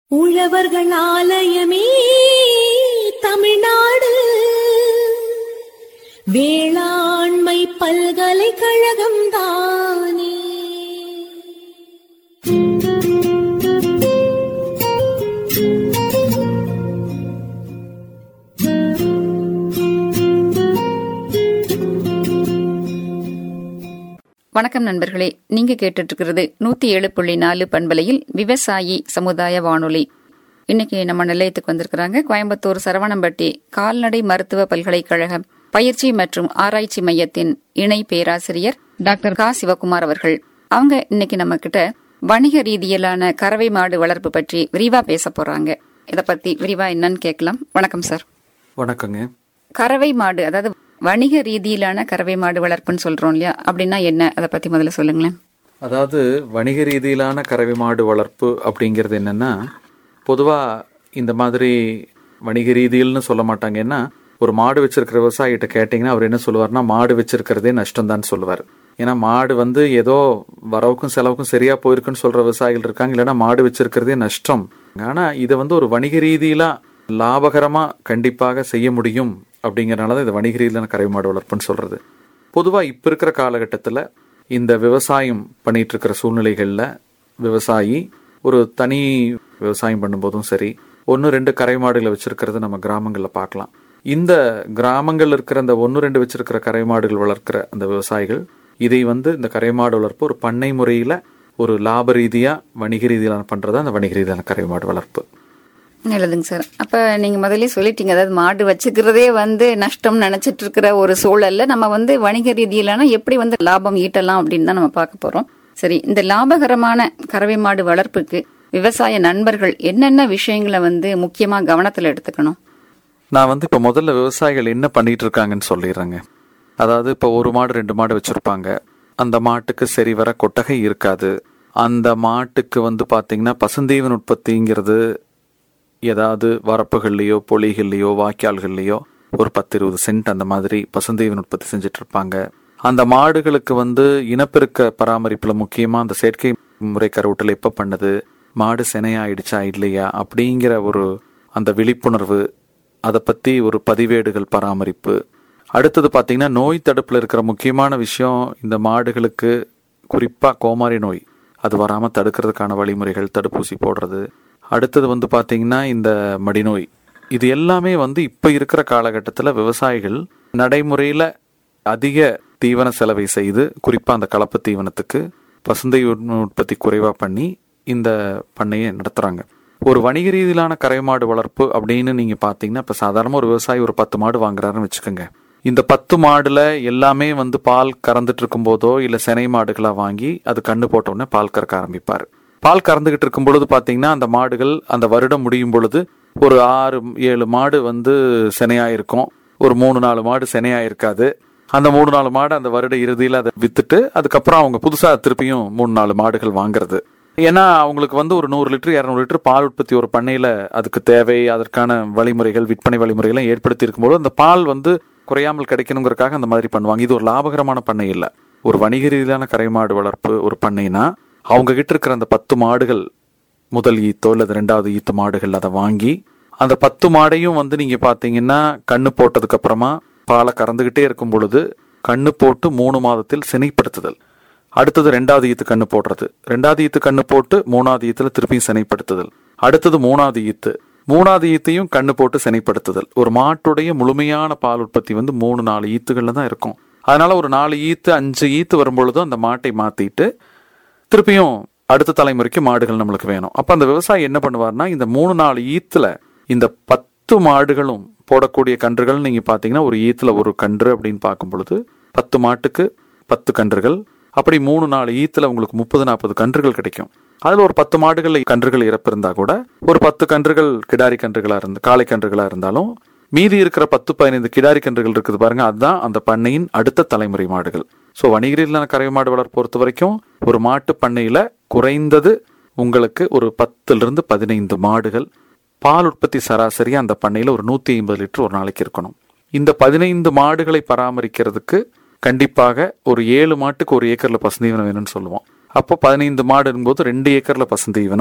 உழவர்கள் ஆலயமே தமிழ்நாடு வேளாண்மை பல்கலைக்கழகம் தானே வணக்கம் நண்பர்களே நீங்க கேட்டுட்டு இருக்கிறது நூத்தி ஏழு புள்ளி நாலு பண்பலையில் விவசாயி சமுதாய வானொலி இன்னைக்கு நம்ம நிலையத்துக்கு வந்திருக்கிறாங்க கோயம்புத்தூர் சரவணம்பட்டி கால்நடை மருத்துவ பல்கலைக்கழகம் பயிற்சி மற்றும் ஆராய்ச்சி மையத்தின் இணை பேராசிரியர் டாக்டர் கா சிவகுமார் அவர்கள் அவங்க இன்னைக்கு நம்ம கிட்ட வணிக ரீதியிலான கறவை மாடு வளர்ப்பு பற்றி விரிவா பேச போறாங்க இத பத்தி விரிவா என்னன்னு கேட்கலாம் வணக்கம் சார் வணக்கங்க கறவை மாடு அதாவது வணிக ரீதியிலான கறவை மாடு வளர்ப்புன்னு சொல்றோம் இல்லையா அப்படின்னா என்ன அதை பத்தி முதல்ல சொல்லுங்களேன் அதாவது வணிக ரீதியிலான கறவை மாடு வளர்ப்பு அப்படிங்கிறது என்னன்னா பொதுவாக இந்த மாதிரி வணிக ரீதியில்னு சொல்ல மாட்டாங்க ஏன்னா ஒரு மாடு வச்சிருக்கிற விவசாயிகிட்ட கேட்டிங்கன்னா அவர் என்ன சொல்லுவார்னா மாடு வச்சிருக்கிறதே நஷ்டம் தான் சொல்லுவார் ஏன்னா மாடு வந்து ஏதோ வரவுக்கும் செலவுக்கும் சரியா போயிருக்குன்னு சொல்ற விவசாயிகள் இருக்காங்க இல்லைன்னா மாடு வச்சிருக்கிறதே நஷ்டம் ஆனா இதை வந்து ஒரு வணிக ரீதியிலா லாபகரமா கண்டிப்பாக செய்ய முடியும் அப்படிங்கறனால தான் இது வணிக ரீதியிலான கறவை மாடு வளர்ப்புன்னு சொல்றது பொதுவா இப்ப இருக்கிற காலகட்டத்துல இந்த விவசாயம் பண்ணிட்டு இருக்கிற சூழ்நிலைகள்ல விவசாயி ஒரு தனி விவசாயம் பண்ணும்போதும் சரி ஒன்று ரெண்டு கரை மாடுகளை வச்சிருக்கிறது நம்ம கிராமங்களில் பார்க்கலாம் இந்த கிராமங்கள் இருக்கிற அந்த ஒன்று ரெண்டு வச்சிருக்கிற கரை மாடுகள் வளர்க்கிற அந்த விவசாயிகள் இதை வந்து இந்த கரை மாடு வளர்ப்பு ஒரு பண்ணை முறையில் ஒரு லாப ரீதியாக வணிக ரீதியிலான பண்ணுறது அந்த வணிக ரீதியான கரை மாடு வளர்ப்பு நல்லதுங்க சார் அப்ப நீங்க முதல்ல சொல்லிட்டீங்க அதாவது மாடு வச்சுக்கிறதே வந்து நஷ்டம் நினைச்சிட்டு இருக்கிற ஒரு சூழல்ல நம்ம வந்து வணிக ரீதியிலான எப்படி வந்து லாபம் ஈட்டலாம் அப்படின்னு தான் நம்ம பார்க்க போறோம் சரி இந்த லாபகரமான கறவை மாடு வளர்ப்புக்கு விவசாய நண்பர்கள் என்னென்ன விஷயங்களை வந்து முக்கியமா கவனத்துல எடுத்துக்கணும் நான் வந்து இப்போ முதல்ல விவசாயிகள் என்ன பண்ணிட்டு இருக்காங்கன்னு சொல்லிடுறேங்க அதாவது இப்போ ஒரு மாடு ரெண்டு மாடு வச்சிருப்பாங்க அந்த மாட்டுக்கு சரி வர கொட்டகை இருக்காது அந்த மாட்டுக்கு வந்து பாத்தீங்கன்னா பசுந்தீவன் உற்பத்திங்கிறது ஏதாவது வரப்புகள்லையோ பொலிகள்லையோ வாய்க்கால்கள்லையோ ஒரு பத்து இருபது சென்ட் அந்த மாதிரி பசுந்தீவன் உற்பத்தி செஞ்சுட்டு இருப்பாங்க அந்த மாடுகளுக்கு வந்து இனப்பெருக்க பராமரிப்புல முக்கியமா அந்த செயற்கை முறை கருவூட்டல் எப்ப பண்ணுது மாடு சினையாயிடுச்சா இல்லையா அப்படிங்கிற ஒரு அந்த விழிப்புணர்வு அதை பத்தி ஒரு பதிவேடுகள் பராமரிப்பு அடுத்தது பாத்தீங்கன்னா நோய் தடுப்புல இருக்கிற முக்கியமான விஷயம் இந்த மாடுகளுக்கு குறிப்பா கோமாரி நோய் அது வராம தடுக்கிறதுக்கான வழிமுறைகள் தடுப்பூசி போடுறது அடுத்தது வந்து பாத்தீங்கன்னா இந்த மடிநோய் இது எல்லாமே வந்து இப்ப இருக்கிற காலகட்டத்தில் விவசாயிகள் நடைமுறையில அதிக தீவன செலவை செய்து குறிப்பா அந்த கலப்பு தீவனத்துக்கு பசுந்தை உண்- உற்பத்தி குறைவா பண்ணி இந்த பண்ணையை நடத்துறாங்க ஒரு வணிக ரீதியிலான கரை மாடு வளர்ப்பு அப்படின்னு நீங்க பாத்தீங்கன்னா இப்ப சாதாரண ஒரு விவசாயி ஒரு பத்து மாடு வாங்குறாருன்னு வச்சுக்கோங்க இந்த பத்து மாடுல எல்லாமே வந்து பால் கறந்துட்டு இருக்கும் போதோ இல்ல சினை மாடுகளா வாங்கி அது கண்ணு போட்ட உடனே பால் கறக்க ஆரம்பிப்பாரு பால் கறந்துகிட்டு இருக்கும் பொழுது பாத்தீங்கன்னா அந்த மாடுகள் அந்த வருடம் முடியும் பொழுது ஒரு ஆறு ஏழு மாடு வந்து சினையா இருக்கும் ஒரு மூணு நாலு மாடு சினையா இருக்காது அந்த மூணு நாலு மாடு அந்த வருட இறுதியில் அதை வித்துட்டு அதுக்கப்புறம் அவங்க புதுசா திருப்பியும் மூணு நாலு மாடுகள் வாங்குறது ஏன்னா அவங்களுக்கு வந்து ஒரு நூறு லிட்டர் இரநூறு லிட்டர் பால் உற்பத்தி ஒரு பண்ணையில அதுக்கு தேவை அதற்கான வழிமுறைகள் விற்பனை வழிமுறைகளை ஏற்படுத்தி இருக்கும்போது அந்த பால் வந்து குறையாமல் கிடைக்கணுங்கிறதுக்காக அந்த மாதிரி பண்ணுவாங்க இது ஒரு லாபகரமான பண்ணை இல்ல ஒரு வணிக ரீதியிலான கரை மாடு வளர்ப்பு ஒரு பண்ணைனா அவங்க கிட்ட இருக்கிற அந்த பத்து மாடுகள் முதல் ஈத்தோ அல்லது ரெண்டாவது ஈத்து மாடுகள் அதை வாங்கி அந்த பத்து மாடையும் வந்து நீங்க பாத்தீங்கன்னா கண்ணு போட்டதுக்கு அப்புறமா பாலை கறந்துகிட்டே இருக்கும் பொழுது கண்ணு போட்டு மூணு மாதத்தில் சினைப்படுத்துதல் அடுத்தது ரெண்டாவது ஈத்து கண்ணு போடுறது ரெண்டாவது ஈத்து கண்ணு போட்டு மூணாவது ஈத்துல திருப்பியும் சினைப்படுத்துதல் அடுத்தது மூணாவது ஈத்து மூணாவது ஈத்தையும் கண்ணு போட்டு சினைப்படுத்துதல் ஒரு மாட்டுடைய முழுமையான பால் உற்பத்தி வந்து மூணு நாலு ஈத்துகள்ல தான் இருக்கும் அதனால ஒரு நாலு ஈத்து அஞ்சு ஈத்து வரும்பொழுதும் அந்த மாட்டை மாத்திட்டு திருப்பியும் அடுத்த தலைமுறைக்கு மாடுகள் நம்மளுக்கு வேணும் அப்ப அந்த விவசாயி என்ன பண்ணுவார்னா இந்த மூணு நாலு ஈத்துல இந்த பத்து மாடுகளும் போடக்கூடிய கன்றுகள் நீங்க பாத்தீங்கன்னா ஒரு ஈத்துல ஒரு கன்று அப்படின்னு பார்க்கும் பொழுது பத்து மாட்டுக்கு பத்து கன்றுகள் அப்படி மூணு நாலு ஈத்துல உங்களுக்கு முப்பது நாற்பது கன்றுகள் கிடைக்கும் அதுல ஒரு பத்து மாடுகள் கன்றுகள் இறப்பு இருந்தா கூட ஒரு பத்து கன்றுகள் கிடாரி கன்றுகளா இருந்து காளை கன்றுகளா இருந்தாலும் மீதி இருக்கிற பத்து பதினைந்து கிடாரி கன்றுகள் இருக்குது பாருங்க அதுதான் அந்த பண்ணையின் அடுத்த தலைமுறை மாடுகள் ஸோ வணிக ரீதியிலான கறவை மாடு வளர்ப்பு பொறுத்த வரைக்கும் ஒரு மாட்டு பண்ணையில குறைந்தது உங்களுக்கு ஒரு பத்துல இருந்து பதினைந்து மாடுகள் பால் உற்பத்தி சராசரி அந்த பண்ணையில ஒரு நூத்தி ஐம்பது லிட்டர் ஒரு நாளைக்கு இருக்கணும் இந்த பதினைந்து மாடுகளை பராமரிக்கிறதுக்கு கண்டிப்பாக ஒரு ஏழு மாட்டுக்கு ஒரு ஏக்கர்ல பசுந்தீவனம் வேணும்னு சொல்லுவோம் அப்போ பதினைந்து மாடு இருக்கும்போது ரெண்டு ஏக்கர்ல பசுந்தீவனம்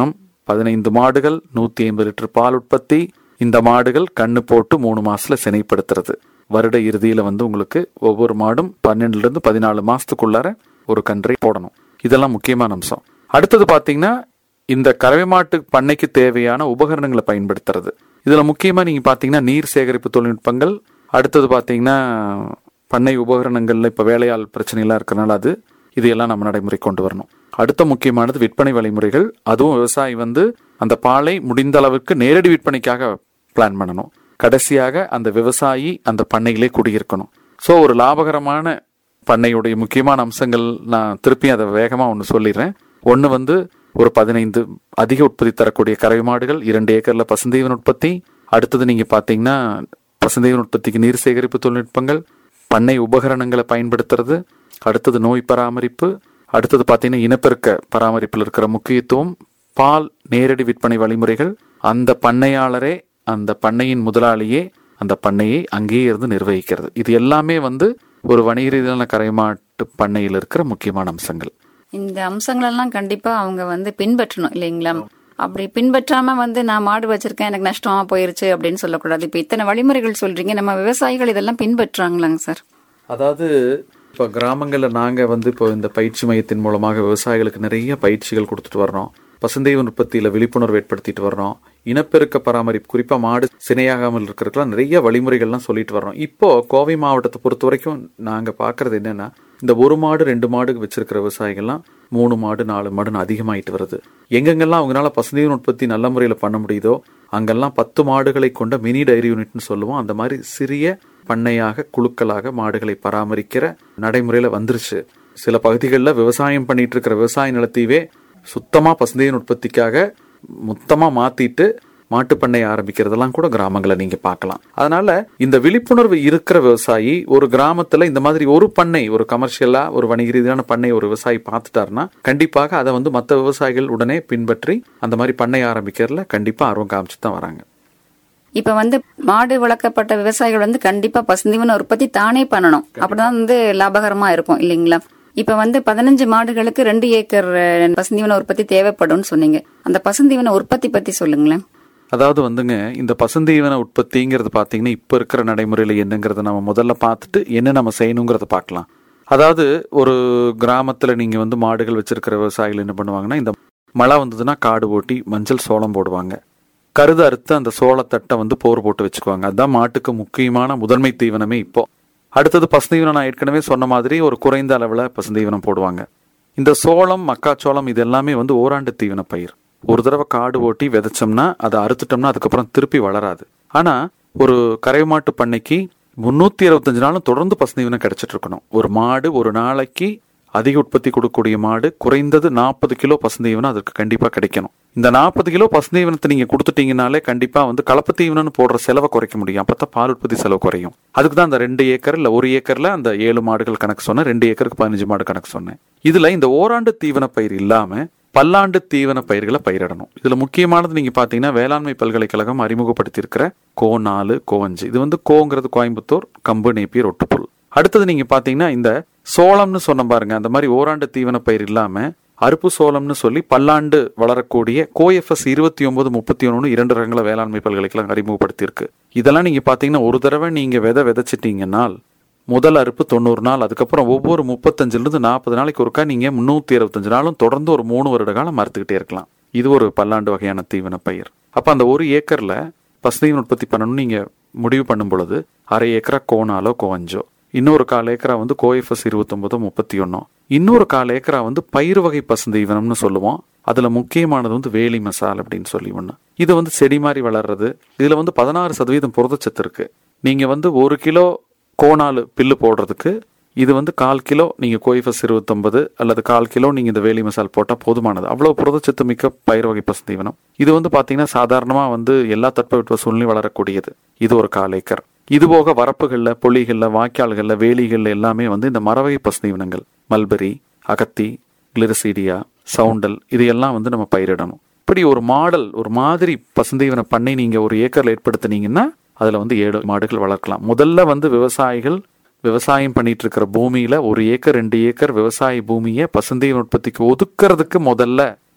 பதினைந்து மாடுகள் நூத்தி ஐம்பது லிட்டர் பால் உற்பத்தி இந்த மாடுகள் கண்ணு போட்டு மூணு மாசத்துல சினைப்படுத்துறது வருட இறுதியில வந்து உங்களுக்கு ஒவ்வொரு மாடும் பன்னெண்டுல இருந்து பதினாலு மாசத்துக்குள்ளார ஒரு கன்றை போடணும் இதெல்லாம் முக்கியமான அம்சம் அடுத்தது பாத்தீங்கன்னா இந்த கறவை மாட்டு பண்ணைக்கு தேவையான உபகரணங்களை பயன்படுத்துறது இதுல முக்கியமா நீங்க பாத்தீங்கன்னா நீர் சேகரிப்பு தொழில்நுட்பங்கள் அடுத்தது பாத்தீங்கன்னா பண்ணை உபகரணங்கள்ல இப்ப வேலையாள் பிரச்சனைலாம் இருக்கறனால அது இதையெல்லாம் நம்ம நடைமுறை கொண்டு வரணும் அடுத்த முக்கியமானது விற்பனை வழிமுறைகள் அதுவும் விவசாயி வந்து அந்த பாலை முடிந்த அளவுக்கு நேரடி விற்பனைக்காக பிளான் பண்ணணும் கடைசியாக அந்த விவசாயி அந்த பண்ணையிலே குடியிருக்கணும் ஸோ ஒரு லாபகரமான பண்ணையுடைய முக்கியமான அம்சங்கள் நான் திருப்பி அதை வேகமா ஒன்று சொல்லிடுறேன் ஒன்று வந்து ஒரு பதினைந்து அதிக உற்பத்தி தரக்கூடிய கறவை மாடுகள் இரண்டு ஏக்கர்ல பசுந்தீவன உற்பத்தி அடுத்தது நீங்க பாத்தீங்கன்னா பசுந்தீவன உற்பத்திக்கு நீர் சேகரிப்பு தொழில்நுட்பங்கள் பண்ணை உபகரணங்களை பயன்படுத்துறது அடுத்தது நோய் பராமரிப்பு அடுத்தது பாத்தீங்கன்னா இனப்பெருக்க பராமரிப்பில் இருக்கிற முக்கியத்துவம் பால் நேரடி விற்பனை வழிமுறைகள் அந்த பண்ணையாளரே அந்த பண்ணையின் முதலாளியே அந்த பண்ணையை அங்கேயே இருந்து நிர்வகிக்கிறது இது எல்லாமே வந்து ஒரு வணிக ரீதியிலான கரைமாட்டு பண்ணையில் இருக்கிற முக்கியமான அம்சங்கள் இந்த அம்சங்களெல்லாம் கண்டிப்பா அவங்க வந்து பின்பற்றணும் இல்லைங்களா அப்படி பின்பற்றாம வந்து நான் மாடு வச்சிருக்கேன் எனக்கு நஷ்டமா போயிருச்சு அப்படின்னு சொல்லக்கூடாது இப்ப இத்தனை வழிமுறைகள் சொல்றீங்க நம்ம விவசாயிகள் இதெல்லாம் பின்பற்றுறாங்களாங்க சார் அதாவது இப்போ கிராமங்களில் நாங்கள் வந்து இப்போ இந்த பயிற்சி மையத்தின் மூலமாக விவசாயிகளுக்கு நிறைய பயிற்சிகள் கொடுத்துட்டு வர்றோம் பசுந்தீவன் உற்பத்தியில் விழிப்புணர்வு ஏற்படுத்திட்டு வர்றோம் இனப்பெருக்க பராமரிப்பு குறிப்பாக மாடு சினையாகாமல் இருக்கிறதுக்கெல்லாம் நிறைய வழிமுறைகள்லாம் சொல்லிட்டு வர்றோம் இப்போ கோவை மாவட்டத்தை பொறுத்த வரைக்கும் நாங்கள் பார்க்கறது என்னன்னா இந்த ஒரு மாடு ரெண்டு மாடு வச்சிருக்கிற விவசாயிகள்லாம் மூணு மாடு நாலு மாடுன்னு அதிகமாயிட்டு வருது எங்கெங்கெல்லாம் அவங்களால பசுந்தீவன் உற்பத்தி நல்ல முறையில் பண்ண முடியுதோ அங்கெல்லாம் பத்து மாடுகளை கொண்ட மினி டைரி யூனிட்னு சொல்லுவோம் அந்த மாதிரி சிறிய பண்ணையாக குழுக்களாக மாடுகளை பராமரிக்கிற நடைமுறையில வந்துருச்சு சில பகுதிகளில் விவசாயம் பண்ணிட்டு இருக்கிற விவசாய நிலத்தையவே சுத்தமா பசுந்தீவன் உற்பத்திக்காக மொத்தமா மாத்திட்டு மாட்டு பண்ணை ஆரம்பிக்கிறதெல்லாம் கூட கிராமங்களை நீங்க பார்க்கலாம் அதனால இந்த விழிப்புணர்வு இருக்கிற விவசாயி ஒரு கிராமத்துல இந்த மாதிரி ஒரு பண்ணை ஒரு கமர்ஷியலா ஒரு வணிக ரீதியான பண்ணை ஒரு விவசாயி பார்த்துட்டாருன்னா கண்டிப்பாக அதை வந்து மற்ற விவசாயிகள் உடனே பின்பற்றி அந்த மாதிரி பண்ணை ஆரம்பிக்கிறதுல கண்டிப்பா ஆர்வம் காமிச்சு தான் வராங்க இப்ப வந்து மாடு வளர்க்கப்பட்ட விவசாயிகள் வந்து கண்டிப்பா பசுந்தீவன உற்பத்தி தானே பண்ணணும் அப்படிதான் வந்து லாபகரமா இருக்கும் இல்லைங்களா இப்ப வந்து பதினஞ்சு மாடுகளுக்கு ரெண்டு ஏக்கர் அஹ், பசுந்தீவன உற்பத்தி தேவைப்படும்னு சொன்னீங்க அந்த பசுந்தீவன உற்பத்தி பத்தி சொல்லுங்களேன் அதாவது வந்துங்க இந்த பசுந்தீவன உற்பத்திங்கிறது பார்த்தீங்கன்னா இப்போ இருக்கிற நடைமுறையில் என்னங்கிறத நம்ம முதல்ல பார்த்துட்டு என்ன நம்ம செய்யணுங்கிறத பார்க்கலாம் அதாவது ஒரு கிராமத்தில் நீங்கள் வந்து மாடுகள் வச்சிருக்கிற விவசாயிகள் என்ன பண்ணுவாங்கன்னா இந்த மழை வந்ததுன்னா காடு ஓட்டி மஞ்சள் சோளம் போடுவாங்க கருது அறுத்து அந்த சோளத்தட்டை வந்து போர் போட்டு வச்சுக்குவாங்க அதுதான் மாட்டுக்கு முக்கியமான முதன்மை தீவனமே இப்போ அடுத்தது பசுந்தீவனம் நான் ஏற்கனவே சொன்ன மாதிரி ஒரு குறைந்த அளவில் பசுந்தீவனம் போடுவாங்க இந்த சோளம் மக்காச்சோளம் இது எல்லாமே வந்து ஓராண்டு தீவன பயிர் ஒரு தடவை காடு ஓட்டி விதைச்சோம்னா அதை அறுத்துட்டோம்னா அதுக்கப்புறம் திருப்பி வளராது ஆனா ஒரு கரை மாட்டு பண்ணைக்கு முன்னூத்தி இருபத்தஞ்சு நாளும் தொடர்ந்து பசுந்தீவனம் கிடைச்சிட்டு இருக்கணும் ஒரு மாடு ஒரு நாளைக்கு அதிக உற்பத்தி கொடுக்கக்கூடிய மாடு குறைந்தது நாற்பது கிலோ பசுந்தீவனம் அதற்கு கண்டிப்பா கிடைக்கணும் இந்த நாற்பது கிலோ பசுந்தீவனத்தை நீங்க கொடுத்துட்டீங்கனாலே கண்டிப்பா வந்து கலப்பு தீவனம்னு போடுற செலவை குறைக்க முடியும் அப்பதான் பால் உற்பத்தி செலவு குறையும் அதுக்கு தான் அந்த ரெண்டு ஏக்கர் இல்ல ஒரு ஏக்கர்ல அந்த ஏழு மாடுகள் கணக்கு சொன்னேன் ரெண்டு ஏக்கருக்கு பதினஞ்சு மாடு கணக்கு சொன்னேன் இதுல இந்த ஓராண்டு தீவன பயிர் இல்லாம பல்லாண்டு தீவன பயிர்களை பயிரிடணும் இதுல முக்கியமானது நீங்க பாத்தீங்கன்னா வேளாண்மை பல்கலைக்கழகம் அறிமுகப்படுத்தி இருக்கிற கோ நாலு கோ அஞ்சு இது வந்து கோங்கிறது கோயம்புத்தூர் கம்பு நேப்பியர் ஒட்டுப்புல் அடுத்தது நீங்க பாத்தீங்கன்னா இந்த சோளம்னு சொன்ன பாருங்க அந்த மாதிரி ஓராண்டு தீவன பயிர் இல்லாம அறுப்பு சோளம்னு சொல்லி பல்லாண்டு வளரக்கூடிய கோஎஃப்எஸ் இருபத்தி ஒன்பது முப்பத்தி ஒன்று இரண்டு ரகங்களை வேளாண்மை பல்கலைக்கழகம் அறிமுகப்படுத்தியிருக்கு இதெல்லாம் நீங்க பாத்தீங்கன்னா ஒரு தடவை நீங்க விதை விதைச்சிட்டீங்கன்னால் முதல் அறுப்பு தொண்ணூறு நாள் அதுக்கப்புறம் ஒவ்வொரு முப்பத்தஞ்சுல இருந்து நாற்பது நாளைக்கு ஒருக்கா நீங்க முன்னூத்தி இருபத்தஞ்சு நாளும் தொடர்ந்து ஒரு மூணு வருட காலம் மறுத்துக்கிட்டே இருக்கலாம் இது ஒரு பல்லாண்டு வகையான தீவன பயிர் அப்ப அந்த ஒரு ஏக்கர்ல பசுதீவன உற்பத்தி பண்ணணும்னு நீங்க முடிவு பண்ணும் பொழுது அரை ஏக்கரா கோனாலோ கோவஞ்சோ இன்னொரு கால் ஏக்கரா வந்து கோஎஃப்எஸ் இருபத்தொன்பதோ முப்பத்தி ஒன்னோ இன்னொரு கால் ஏக்கரா வந்து பயிர் வகை பசுந்தீவனம்னு சொல்லுவோம் அதுல முக்கியமானது வந்து வேலி மசால் அப்படின்னு சொல்லி ஒண்ணு இது வந்து செடி மாதிரி வளர்றது இதுல வந்து பதினாறு சதவீதம் புரதச்சத்து இருக்கு நீங்க வந்து ஒரு கிலோ கோனாலு பில்லு போடுறதுக்கு இது வந்து கால் கிலோ நீங்க கோயிஃபஸ் இருபத்தொன்பது அல்லது கால் கிலோ நீங்க இந்த வேலி மசால் போட்டா போதுமானது அவ்வளவு புரதச்சத்து மிக்க பயிர் வகை பசுந்தீவனம் இது வந்து பாத்தீங்கன்னா சாதாரணமா வந்து எல்லா தட்பவெட்ப சூழ்நிலையும் வளரக்கூடியது இது ஒரு கால் ஏக்கர் இது போக வரப்புகள்ல பொலிகள்ல வாய்க்கால்கள்ல வேலிகள்ல எல்லாமே வந்து இந்த மரவகை பசுந்தீவனங்கள் மல்பெரி அகத்தி கிளிரசீடியா சவுண்டல் இதையெல்லாம் வந்து நம்ம பயிரிடணும் இப்படி ஒரு மாடல் ஒரு மாதிரி பசுந்தீவன பண்ணை நீங்க ஒரு ஏக்கர்ல ஏற்படுத்துனீங்கன்னா அதுல வந்து ஏழு மாடுகள் வளர்க்கலாம் முதல்ல வந்து விவசாயிகள் விவசாயம் பண்ணிட்டு இருக்கிற பூமியில ஒரு ஏக்கர் ரெண்டு ஏக்கர் விவசாய பூமியை பசுந்தீவன உற்பத்திக்கு ஒதுக்குறதுக்கு முதல்ல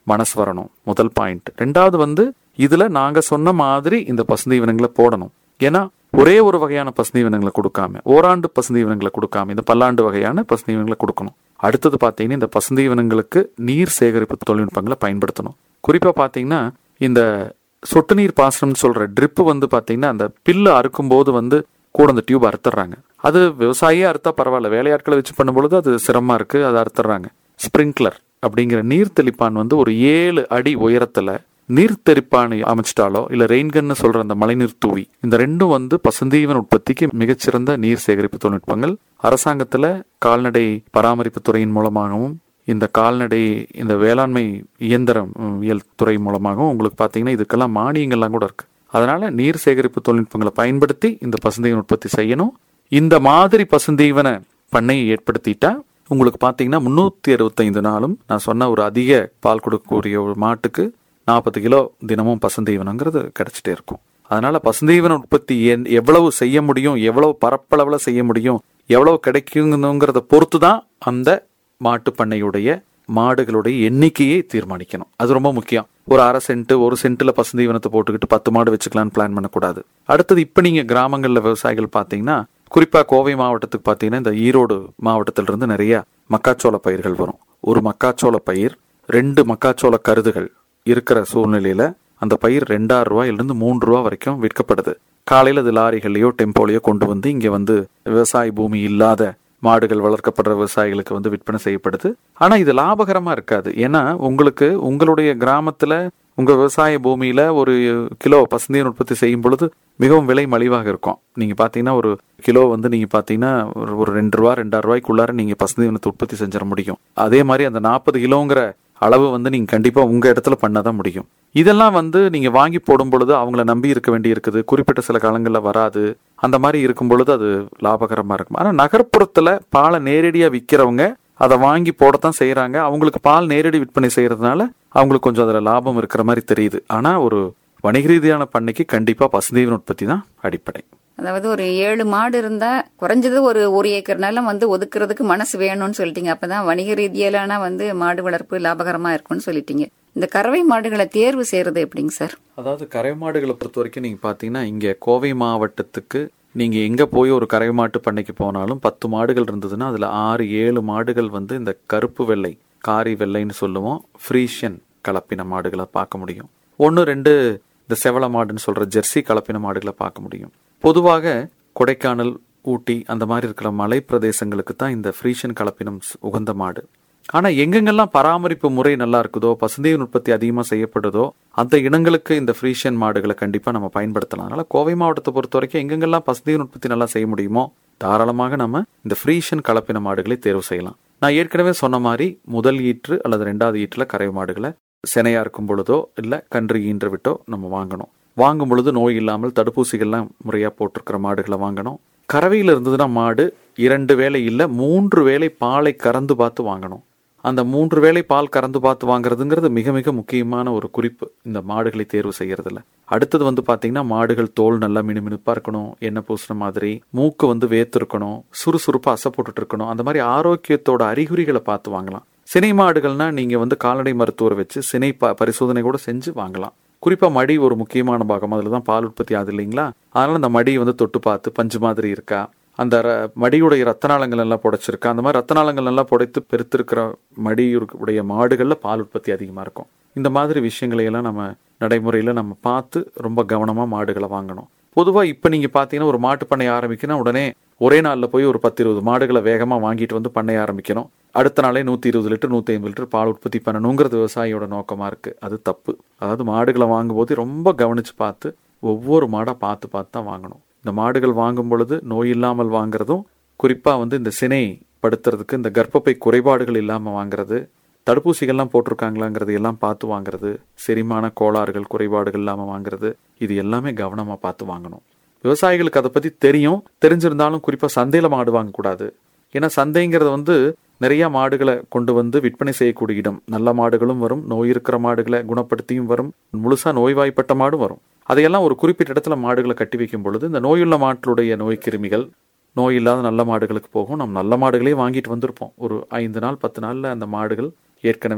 மனசு வரணும் முதல் பாயிண்ட் ரெண்டாவது வந்து இதுல நாங்க சொன்ன மாதிரி இந்த பசுந்தீவனங்களை போடணும் ஏன்னா ஒரே ஒரு வகையான பசுந்தீவனங்களை கொடுக்காம ஓராண்டு பசுந்தீவனங்களை கொடுக்காம இந்த பல்லாண்டு வகையான பசுந்தீவனங்களை கொடுக்கணும் அடுத்தது பார்த்தீங்கன்னா இந்த பசுந்தீவனங்களுக்கு நீர் சேகரிப்பு தொழில்நுட்பங்களை பயன்படுத்தணும் குறிப்பா பார்த்தீங்கன்னா இந்த சொட்டு நீர் பாசனம்னு சொல்ற ட்ரிப் வந்து பார்த்தீங்கன்னா அந்த பில்லு அறுக்கும் போது வந்து கூட அந்த டியூப் அறுத்துறாங்க அது விவசாயியே அறுத்தா பரவாயில்ல வேலையாட்களை வச்சு பண்ணும்பொழுது அது சிரமமா இருக்கு அதை அறுத்துறாங்க ஸ்ப்ரிங்க்லர் அப்படிங்கிற நீர் தெளிப்பான் வந்து ஒரு ஏழு அடி உயரத்துல நீர் தெளிப்பான் அமைச்சிட்டாலோ இல்ல ரெயின்கன்னு சொல்ற அந்த மழைநீர் தூவி இந்த ரெண்டும் வந்து பசுந்தீவன உற்பத்திக்கு மிகச்சிறந்த நீர் சேகரிப்பு தொழில்நுட்பங்கள் அரசாங்கத்துல கால்நடை பராமரிப்பு துறையின் மூலமாகவும் இந்த கால்நடை இந்த வேளாண்மை இயந்திரம் உம், இயல் துறை மூலமாகவும் உங்களுக்கு பார்த்தீங்கன்னா இதுக்கெல்லாம் மானியங்கள்லாம் கூட இருக்கு அதனால நீர் சேகரிப்பு தொழில்நுட்பங்களை பயன்படுத்தி இந்த பசுந்தீவன உற்பத்தி செய்யணும் இந்த மாதிரி பசுந்தீவன பண்ணையை ஏற்படுத்திட்டா உங்களுக்கு பார்த்தீங்கன்னா முன்னூத்தி அறுபத்தைந்து நாளும் நான் சொன்ன ஒரு அதிக பால் கொடுக்கக்கூடிய ஒரு மாட்டுக்கு நாற்பது கிலோ தினமும் பசுந்தீவனங்கிறது கிடைச்சிட்டே இருக்கும் அதனால பசுந்தீவன உற்பத்தி என்- எவ்வளவு செய்ய முடியும் எவ்வளவு பரப்பளவுல செய்ய முடியும் எவ்வளவு கிடைக்குங்கிறத பொறுத்து தான் அந்த மாட்டு பண்ணையுடைய மாடுகளுடைய எண்ணிக்கையை தீர்மானிக்கணும் அது ரொம்ப முக்கியம் ஒரு அரை சென்ட் ஒரு சென்ட்ல பசுந்தீவனத்தை போட்டுக்கிட்டு பத்து மாடு வச்சுக்கலாம்னு பிளான் பண்ணக்கூடாது அடுத்தது இப்ப நீங்க கிராமங்கள்ல விவசாயிகள் பாத்தீங்கன்னா குறிப்பா கோவை மாவட்டத்துக்கு பாத்தீங்கன்னா இந்த ஈரோடு மாவட்டத்தில இருந்து நிறைய மக்காச்சோள பயிர்கள் வரும் ஒரு மக்காச்சோள பயிர் ரெண்டு மக்காச்சோள கருதுகள் இருக்கிற சூழ்நிலையில அந்த பயிர் ரெண்டாயிரம் ரூபாயிலிருந்து மூன்று ரூபா வரைக்கும் விற்கப்படுது காலையில அது லாரிகள்லயோ டெம்போலயோ கொண்டு வந்து இங்க வந்து விவசாய பூமி இல்லாத மாடுகள் வளர்க்கப்படுற விவசாயிகளுக்கு வந்து விற்பனை செய்யப்படுது ஆனா இது லாபகரமா இருக்காது ஏன்னா உங்களுக்கு உங்களுடைய கிராமத்துல உங்க விவசாய பூமியில ஒரு கிலோ பசுந்தீன் உற்பத்தி செய்யும் பொழுது மிகவும் விலை மலிவாக இருக்கும் நீங்க பாத்தீங்கன்னா ஒரு கிலோ வந்து நீங்க பாத்தீங்கன்னா ஒரு ஒரு ரெண்டு ரூபா ரெண்டாயிரம் ரூபாய்க்குள்ளார நீங்க பசுந்தீவனத்தை உற்பத்தி செஞ்சிட முடியும் அதே மாதிரி அந்த நாற்பது கிலோங்கிற அளவு வந்து நீங்க கண்டிப்பா உங்க இடத்துல பண்ணாதான் முடியும் இதெல்லாம் வந்து நீங்க வாங்கி போடும் பொழுது அவங்கள நம்பி இருக்க வேண்டி இருக்குது குறிப்பிட்ட சில காலங்கள்ல வராது அந்த மாதிரி இருக்கும் பொழுது அது லாபகரமா இருக்கும் ஆனா நகர்ப்புறத்துல பாலை நேரடியா விக்கிறவங்க அதை வாங்கி போடத்தான் செய்யறாங்க அவங்களுக்கு பால் நேரடி விற்பனை செய்யறதுனால அவங்களுக்கு கொஞ்சம் அதுல லாபம் இருக்கிற மாதிரி தெரியுது ஆனா ஒரு வணிக ரீதியான பண்ணைக்கு கண்டிப்பா பசுந்தீவன உற்பத்தி தான் அடிப்படை அதாவது ஒரு ஏழு மாடு இருந்தா குறைஞ்சது ஒரு ஒரு ஏக்கர் நிலம் வந்து ஒதுக்குறதுக்கு மனசு வேணும்னு சொல்லிட்டீங்க அப்பதான் வணிக ரீதியிலான வந்து மாடு வளர்ப்பு லாபகரமா இருக்கும்னு சொல்லிட்டீங்க இந்த கறவை மாடுகளை தேர்வு செய்யறது எப்படிங்க சார் அதாவது கறவை மாடுகளை பொறுத்த வரைக்கும் நீங்க பாத்தீங்கன்னா இங்க கோவை மாவட்டத்துக்கு நீங்க எங்க போய் ஒரு கறவை மாட்டு பண்ணைக்கு போனாலும் பத்து மாடுகள் இருந்ததுன்னா அதுல ஆறு ஏழு மாடுகள் வந்து இந்த கருப்பு வெள்ளை காரி வெள்ளைன்னு சொல்லுவோம் ஃப்ரீஷியன் கலப்பின மாடுகளை பார்க்க முடியும் ஒன்று ரெண்டு இந்த செவல மாடுன்னு சொல்ற ஜெர்சி கலப்பின மாடுகளை பார்க்க முடியும் பொதுவாக கொடைக்கானல் ஊட்டி அந்த மாதிரி இருக்கிற மலை பிரதேசங்களுக்கு தான் இந்த ஃப்ரீஷியன் கலப்பினம் ஸ்- உகந்த மாடு ஆனா எங்கெங்கெல்லாம் பராமரிப்பு முறை நல்லா இருக்குதோ பசுந்தீவன் உற்பத்தி அதிகமா செய்யப்படுதோ அந்த இனங்களுக்கு இந்த ஃப்ரீஷியன் மாடுகளை கண்டிப்பா நம்ம பயன்படுத்தலாம் அதனால கோவை மாவட்டத்தை பொறுத்த வரைக்கும் எங்கெங்கெல்லாம் பசுந்தீவன் உற்பத்தி நல்லா செய்ய முடியுமோ தாராளமாக நம்ம இந்த ஃப்ரீஷியன் கலப்பின மாடுகளை தேர்வு செய்யலாம் நான் ஏற்கனவே சொன்ன மாதிரி முதல் ஈற்று அல்லது ரெண்டாவது ஈற்றுல கறவை மாடுகளை சினையா இருக்கும் பொழுதோ இல்ல கன்று ஈன்று விட்டோ நம்ம வாங்கணும் வாங்கும் பொழுது நோய் இல்லாமல் தடுப்பூசிகள்லாம் முறையா போட்டிருக்கிற மாடுகளை வாங்கணும் கறவையில் இருந்ததுன்னா மாடு இரண்டு வேளை இல்ல மூன்று வேளை பாலை கறந்து பார்த்து வாங்கணும் அந்த மூன்று வேளை பால் கறந்து பார்த்து வாங்குறதுங்கிறது மிக மிக முக்கியமான ஒரு குறிப்பு இந்த மாடுகளை தேர்வு செய்யறதுல அடுத்தது வந்து பாத்தீங்கன்னா மாடுகள் தோல் நல்லா மினுமினுப்பா இருக்கணும் எண்ணெய் பூசுன மாதிரி மூக்கு வந்து வேத்து இருக்கணும் சுறுசுறுப்பா அசை போட்டுட்டு இருக்கணும் அந்த மாதிரி ஆரோக்கியத்தோட அறிகுறிகளை பார்த்து வாங்கலாம் சினை மாடுகள்னா நீங்க வந்து கால்நடை மருத்துவரை வச்சு சினை ப- பரிசோதனை கூட செஞ்சு வாங்கலாம் குறிப்பா மடி ஒரு முக்கியமான பாகம் அதுல தான் பால் உற்பத்தி ஆகுது இல்லைங்களா அதனால அந்த மடி வந்து தொட்டு பார்த்து பஞ்சு மாதிரி இருக்கா அந்த ர- மடியுடைய ரத்த நாளங்கள் எல்லாம் புடைச்சிருக்கா அந்த மாதிரி ரத்த நாளங்கள் எல்லாம் புடைத்து பெருத்திருக்கிற மடி உடைய மாடுகள்ல பால் உற்பத்தி அதிகமா இருக்கும் இந்த மாதிரி விஷயங்களை எல்லாம் நம்ம நடைமுறையில நம்ம பார்த்து ரொம்ப கவனமா மாடுகளை வாங்கணும் பொதுவா இப்ப நீங்க பாத்தீங்கன்னா ஒரு மாட்டு பண்ணை ஆரம்பிக்கணும் உடனே ஒரே நாள்ல போய் ஒரு பத்து இருபது மாடுகளை வேகமா வாங்கிட்டு வந்து பண்ணை ஆரம்பிக்கணும் அடுத்த நாளே நூத்தி இருபது லிட்டர் நூத்தி ஐம்பது லிட்டர் பால் உற்பத்தி பண்ணணுங்கிறது விவசாயியோட நோக்கமா இருக்கு அது தப்பு அதாவது மாடுகளை வாங்கும்போது ரொம்ப கவனிச்சு பார்த்து ஒவ்வொரு மாடா பார்த்து பார்த்து தான் வாங்கணும் இந்த மாடுகள் வாங்கும் பொழுது நோய் இல்லாமல் வாங்குறதும் குறிப்பா வந்து இந்த சினை படுத்துறதுக்கு இந்த கர்ப்பப்பை குறைபாடுகள் இல்லாம வாங்குறது தடுப்பூசிகள்லாம் போட்டிருக்காங்களாங்கிறது எல்லாம் பார்த்து வாங்குறது செரிமான கோளாறுகள் குறைபாடுகள் இல்லாம வாங்குறது இது எல்லாமே கவனமா பார்த்து வாங்கணும் விவசாயிகளுக்கு அதை பத்தி தெரியும் தெரிஞ்சிருந்தாலும் குறிப்பா சந்தையில மாடு வாங்கக்கூடாது ஏன்னா சந்தைங்கிறது வந்து நிறைய மாடுகளை கொண்டு வந்து விற்பனை செய்யக்கூடிய இடம் நல்ல மாடுகளும் வரும் நோய் இருக்கிற மாடுகளை குணப்படுத்தியும் வரும் முழுசா நோய்வாய்ப்பட்ட மாடும் வரும் அதையெல்லாம் ஒரு குறிப்பிட்ட இடத்துல மாடுகளை கட்டி வைக்கும் பொழுது இந்த நோயுள்ள மாட்டுடைய நோய் கிருமிகள் நோய் இல்லாத நல்ல மாடுகளுக்கு போகும் நம்ம நல்ல மாடுகளே வாங்கிட்டு வந்திருப்போம் ஒரு ஐந்து நாள் பத்து நாள்ல அந்த மாடுகள் ஏற்கனவே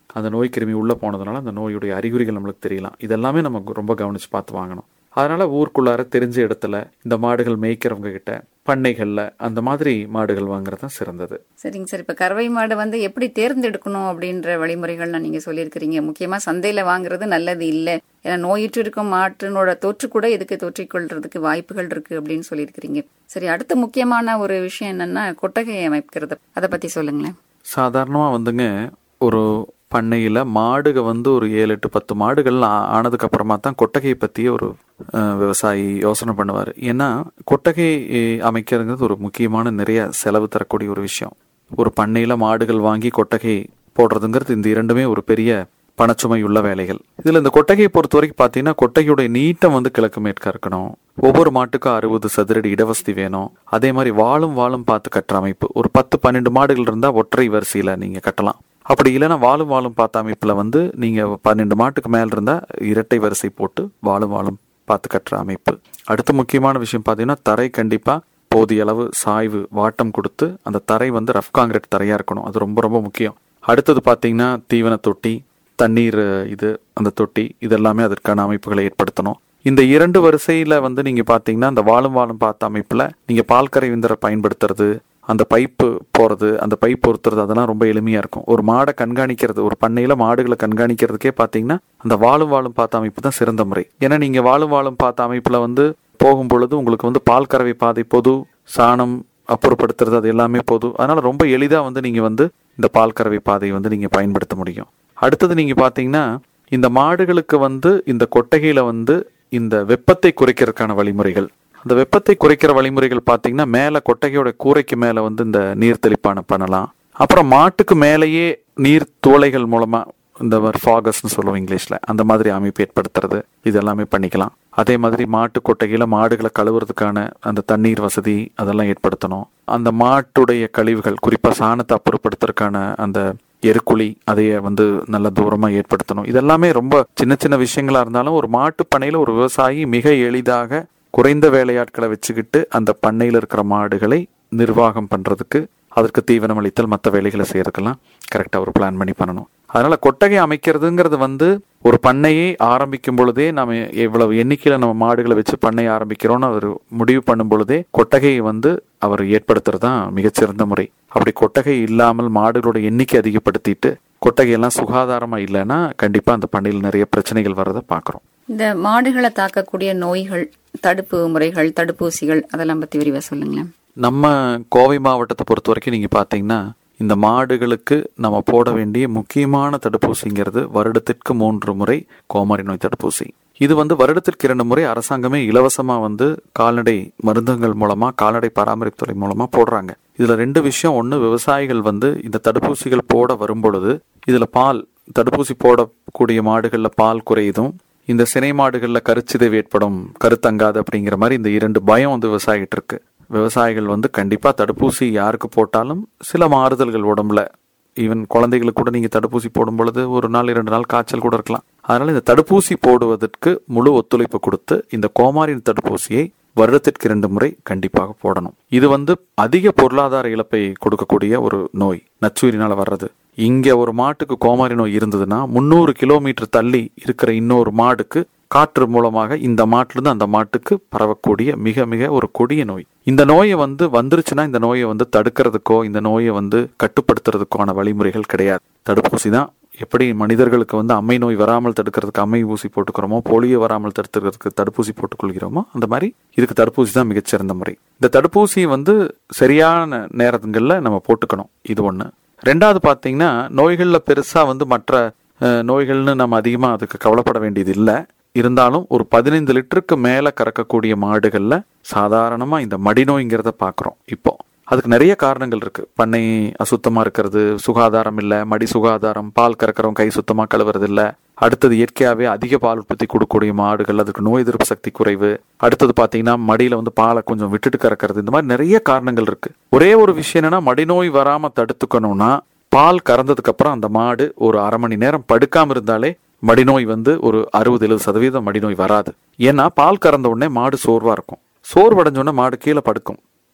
அந்த நோய் கிருமி உள்ளே போனதுனால அந்த நோயுடைய அறிகுறிகள் நம்மளுக்கு தெரியலாம் இதெல்லாமே நம்ம ரொம்ப கவனித்து பார்த்து வாங்கணும் அதனால ஊருக்குள்ளார தெரிஞ்ச இடத்துல இந்த மாடுகள் மேய்க்கிறவங்க கிட்ட பண்ணைகள்ல அந்த மாதிரி மாடுகள் வாங்குறது தான் சிறந்தது சரிங்க சார் இப்ப கறவை மாடு வந்து எப்படி தேர்ந்தெடுக்கணும் அப்படின்ற வழிமுறைகள்லாம் நீங்க சொல்லியிருக்கிறீங்க முக்கியமா சந்தையில வாங்குறது நல்லது இல்ல ஏன்னா நோயுற்று இருக்கும் மாட்டினோட தொற்று கூட இதுக்கு தொற்றிக்கொள்றதுக்கு வாய்ப்புகள் இருக்கு அப்படின்னு சொல்லியிருக்கிறீங்க சரி அடுத்த முக்கியமான ஒரு விஷயம் என்னன்னா கொட்டகை அமைக்கிறது அதை பத்தி சொல்லுங்களேன் சாதாரணமாக வந்துங்க ஒரு பண்ணையில் மாடுக வந்து ஒரு ஏழு எட்டு பத்து மாடுகள் ஆ- ஆனதுக்கு அப்புறமா தான் கொட்டகையை பற்றிய ஒரு அஹ், விவசாயி யோசனை பண்ணுவார் ஏன்னா கொட்டகை அஹ், அமைக்கிறதுங்கிறது ஒரு முக்கியமான நிறைய செலவு தரக்கூடிய ஒரு விஷயம் ஒரு பண்ணையில் மாடுகள் வாங்கி கொட்டகை போடுறதுங்கிறது இந்த இரண்டுமே ஒரு பெரிய பணச்சுமை உள்ள வேலைகள் இதுல இந்த கொட்டகையை பொறுத்த வரைக்கும் பாத்தீங்கன்னா கொட்டகையுடைய நீட்டம் வந்து கிழக்கு மேற்கா இருக்கணும் ஒவ்வொரு மாட்டுக்கும் அறுபது சதுரடி இடவசதி வேணும் அதே மாதிரி வாழும் வாழும் பார்த்து கட்டுற அமைப்பு ஒரு பத்து பன்னெண்டு மாடுகள் இருந்தா ஒற்றை வரிசையில நீங்க கட்டலாம் அப்படி இல்லைன்னா வாழும் வாழும் பார்த்த அமைப்புல வந்து நீங்க பன்னெண்டு மாட்டுக்கு மேல இருந்தா இரட்டை வரிசை போட்டு வாழும் வாழும் பார்த்து கட்டுற அமைப்பு அடுத்த முக்கியமான விஷயம் பாத்தீங்கன்னா தரை கண்டிப்பா போதிய அளவு சாய்வு வாட்டம் கொடுத்து அந்த தரை வந்து ரஃப் காங்கிரீட் தரையா இருக்கணும் அது ரொம்ப ரொம்ப முக்கியம் அடுத்தது பாத்தீங்கன்னா தீவன தொட்டி தண்ணீர் அஹ், இது அந்த தொட்டி இதெல்லாமே அதற்கான அமைப்புகளை ஏற்படுத்தணும் இந்த இரண்டு வரிசையில வந்து நீங்க பாத்தீங்கன்னா அந்த வாழும் வாழும் பார்த்த அமைப்புல நீங்க பால் கரை விந்தரை பயன்படுத்துறது அந்த பைப்பு போறது அந்த பைப் பொருத்துறது அதெல்லாம் ரொம்ப எளிமையா இருக்கும் ஒரு மாடை கண்காணிக்கிறது ஒரு பண்ணையில மாடுகளை கண்காணிக்கிறதுக்கே பாத்தீங்கன்னா அந்த வாழும் வாழும் பார்த்த அமைப்பு தான் சிறந்த முறை ஏன்னா நீங்க வாழும் வாழும் பார்த்த அமைப்புல வந்து போகும் பொழுது உங்களுக்கு வந்து பால் கறவை பாதை பொது சாணம் அப்புறப்படுத்துறது அது எல்லாமே பொது அதனால ரொம்ப எளிதா வந்து நீங்க வந்து இந்த பால் கறவை பாதையை வந்து நீங்க பயன்படுத்த முடியும் அடுத்தது நீங்க பாத்தீங்கன்னா இந்த மாடுகளுக்கு வந்து இந்த கொட்டகையில வந்து இந்த வெப்பத்தை குறைக்கிறதுக்கான வழிமுறைகள் அந்த வெப்பத்தை குறைக்கிற வழிமுறைகள் பாத்தீங்கன்னா மேல கொட்டகையோட கூரைக்கு மேல வந்து இந்த நீர் தெளிப்பான பண்ணலாம் அப்புறம் மாட்டுக்கு மேலேயே நீர் துளைகள் மூலமா இந்த மாதிரி ஃபாகஸ்னு சொல்லுவோம் இங்கிலீஷ்ல அந்த மாதிரி அமைப்பு ஏற்படுத்துறது இது எல்லாமே பண்ணிக்கலாம் அதே மாதிரி மாட்டு கொட்டகையில மாடுகளை கழுவுறதுக்கான அந்த தண்ணீர் வசதி அதெல்லாம் ஏற்படுத்தணும் அந்த மாட்டுடைய கழிவுகள் குறிப்பா சாணத்தை அப்புறப்படுத்துறதுக்கான அந்த எருக்குழி அதைய வந்து நல்ல தூரமா ஏற்படுத்தணும் இதெல்லாமே ரொம்ப சின்ன சின்ன விஷயங்களா இருந்தாலும் ஒரு மாட்டு பண்ணையில ஒரு விவசாயி மிக எளிதாக குறைந்த வேலையாட்களை வச்சுக்கிட்டு அந்த பண்ணையில இருக்கிற மாடுகளை நிர்வாகம் பண்றதுக்கு அதற்கு தீவனம் அளித்தல் மற்ற வேலைகளை செய்யறதுக்கெல்லாம் கரெக்டா ஒரு பிளான் பண்ணி பண்ணணும் அதனால கொட்டகை அமைக்கிறதுங்கிறது வந்து ஒரு பண்ணையை ஆரம்பிக்கும் பொழுதே நாம எவ்வளவு எண்ணிக்கையில நம்ம மாடுகளை வச்சு பண்ணையை ஆரம்பிக்கிறோம்னு அவர் முடிவு பண்ணும் பொழுதே கொட்டகையை வந்து அவர் ஏற்படுத்துறது தான் மிகச்சிறந்த முறை அப்படி கொட்டகை இல்லாமல் மாடுகளோட எண்ணிக்கை அதிகப்படுத்திட்டு கொட்டகையெல்லாம் சுகாதாரமா இல்லைன்னா கண்டிப்பா அந்த பண்ணையில் நிறைய பிரச்சனைகள் வர்றதை பார்க்குறோம் இந்த மாடுகளை தாக்கக்கூடிய நோய்கள் தடுப்பு முறைகள் தடுப்பூசிகள் அதெல்லாம் பத்தி விரிவா சொல்லுங்களேன் நம்ம கோவை மாவட்டத்தை பொறுத்த வரைக்கும் நீங்க பாத்தீங்கன்னா இந்த மாடுகளுக்கு நம்ம போட வேண்டிய முக்கியமான தடுப்பூசிங்கிறது வருடத்திற்கு மூன்று முறை கோமாரி நோய் தடுப்பூசி இது வந்து வருடத்திற்கு இரண்டு முறை அரசாங்கமே இலவசமா வந்து கால்நடை மருந்துகள் மூலமா கால்நடை பராமரிப்பு துறை மூலமா போடுறாங்க இதுல ரெண்டு விஷயம் ஒண்ணு விவசாயிகள் வந்து இந்த தடுப்பூசிகள் போட வரும் பொழுது இதுல பால் தடுப்பூசி போடக்கூடிய மாடுகள்ல பால் குறையுதும் இந்த சினை மாடுகள்ல கருச்சிதைவு ஏற்படும் கருத்தங்காது அப்படிங்கிற மாதிரி இந்த இரண்டு பயம் வந்து விவசாயிகிட்ட இருக்கு விவசாயிகள் வந்து கண்டிப்பா தடுப்பூசி யாருக்கு போட்டாலும் சில மாறுதல்கள் உடம்புல ஈவன் குழந்தைகளுக்கு கூட நீங்க தடுப்பூசி போடும் பொழுது ஒரு நாள் இரண்டு நாள் காய்ச்சல் கூட இருக்கலாம் அதனால இந்த தடுப்பூசி போடுவதற்கு முழு ஒத்துழைப்பு கொடுத்து இந்த கோமாரின் தடுப்பூசியை வருடத்திற்கு இரண்டு முறை கண்டிப்பாக போடணும் இது வந்து அதிக பொருளாதார இழப்பை கொடுக்கக்கூடிய ஒரு நோய் நச்சுயிரினால வர்றது இங்க ஒரு மாட்டுக்கு கோமாரி நோய் இருந்ததுன்னா முந்நூறு கிலோமீட்டர் தள்ளி இருக்கிற இன்னொரு மாடுக்கு காற்று மூலமாக இந்த மாட்டிலிருந்து அந்த மாட்டுக்கு பரவக்கூடிய மிக மிக ஒரு கொடிய நோய் இந்த நோயை வந்து வந்துருச்சுன்னா இந்த நோயை வந்து தடுக்கிறதுக்கோ இந்த நோயை வந்து கட்டுப்படுத்துறதுக்கான வழிமுறைகள் கிடையாது தடுப்பூசி தான் எப்படி மனிதர்களுக்கு வந்து அம்மை நோய் வராமல் தடுக்கிறதுக்கு அம்மை ஊசி போட்டுக்கிறோமோ போலியோ வராமல் தடுக்கிறதுக்கு தடுப்பூசி போட்டுக்கொள்கிறோமோ அந்த மாதிரி இதுக்கு தடுப்பூசி தான் மிகச்சிறந்த முறை இந்த தடுப்பூசி வந்து சரியான நேரங்களில் நம்ம போட்டுக்கணும் இது ஒன்று ரெண்டாவது பார்த்தீங்கன்னா நோய்களில் பெருசாக வந்து மற்ற அஹ், நோய்கள்னு நம்ம அதிகமாக அதுக்கு கவலைப்பட வேண்டியது இல்லை இருந்தாலும் ஒரு பதினைந்து லிட்டருக்கு மேலே கறக்கக்கூடிய மாடுகளில் சாதாரணமாக இந்த மடிநோய்ங்கிறத பார்க்குறோம் இப்போ அதுக்கு நிறைய காரணங்கள் இருக்கு பண்ணை அசுத்தமா இருக்கிறது சுகாதாரம் இல்ல மடி சுகாதாரம் பால் கறக்கிறவங்க கை சுத்தமா கழுவுறது இல்ல அடுத்தது இயற்கையாவே அதிக பால் உற்பத்தி கொடுக்கக்கூடிய மாடுகள் அதுக்கு நோய் எதிர்ப்பு சக்தி குறைவு அடுத்தது பாத்தீங்கன்னா மடியில வந்து பாலை கொஞ்சம் விட்டுட்டு கறக்கிறது இந்த மாதிரி நிறைய காரணங்கள் இருக்கு ஒரே ஒரு விஷயம் என்னன்னா மடிநோய் வராம தடுத்துக்கணும்னா பால் கறந்ததுக்கு அப்புறம் அந்த மாடு ஒரு அரை மணி நேரம் படுக்காம இருந்தாலே மடிநோய் வந்து ஒரு அறுபது எழுபது சதவீதம் மடிநோய் வராது ஏன்னா பால் கறந்த உடனே மாடு சோர்வா இருக்கும் சோர்வடைஞ்ச உடனே மாடு கீழே படுக்கும்